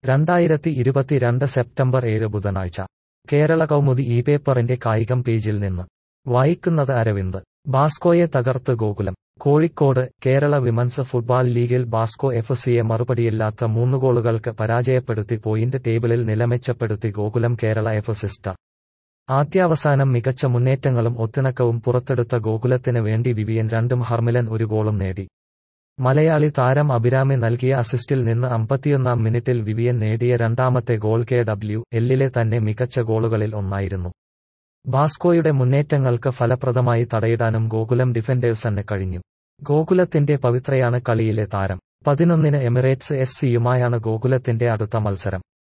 രണ്ടായിരത്തി ഇരുപത്തിരണ്ട് സെപ്റ്റംബർ ഏഴ് ബുധനാഴ്ച കേരള കൗമുദി ഈ പേപ്പറിന്റെ കായികം പേജിൽ നിന്ന് വായിക്കുന്നത് അരവിന്ദ് ബാസ്കോയെ തകർത്ത് ഗോകുലം കോഴിക്കോട് കേരള വിമൻസ് ഫുട്ബാൾ ലീഗിൽ ബാസ്കോ എഫ് സിയെ മറുപടിയില്ലാത്ത മൂന്ന് ഗോളുകൾക്ക് പരാജയപ്പെടുത്തി പോയിന്റ് ടേബിളിൽ നിലമെച്ചപ്പെടുത്തി ഗോകുലം കേരള എഫ് സിസ്റ്റർ ആദ്യാവസാനം മികച്ച മുന്നേറ്റങ്ങളും ഒത്തിണക്കവും പുറത്തെടുത്ത ഗോകുലത്തിന് വേണ്ടി വിവിയൻ രണ്ടും ഹർമിലൻ ഒരു ഗോളും നേടി മലയാളി താരം അഭിരാമി നൽകിയ അസിസ്റ്റിൽ നിന്ന് അമ്പത്തിയൊന്നാം മിനിറ്റിൽ വിവിയൻ നേടിയ രണ്ടാമത്തെ ഗോൾ കെ ഡബ്ല്യു എല്ലിലെ തന്നെ മികച്ച ഗോളുകളിൽ ഒന്നായിരുന്നു ബാസ്കോയുടെ മുന്നേറ്റങ്ങൾക്ക് ഫലപ്രദമായി തടയിടാനും ഗോകുലം ഡിഫൻഡേഴ്സിന് കഴിഞ്ഞു ഗോകുലത്തിന്റെ പവിത്രയാണ് കളിയിലെ താരം പതിനൊന്നിന് എമിറേറ്റ്സ് എസ് സിയുമായാണ് ഗോകുലത്തിന്റെ അടുത്ത മത്സരം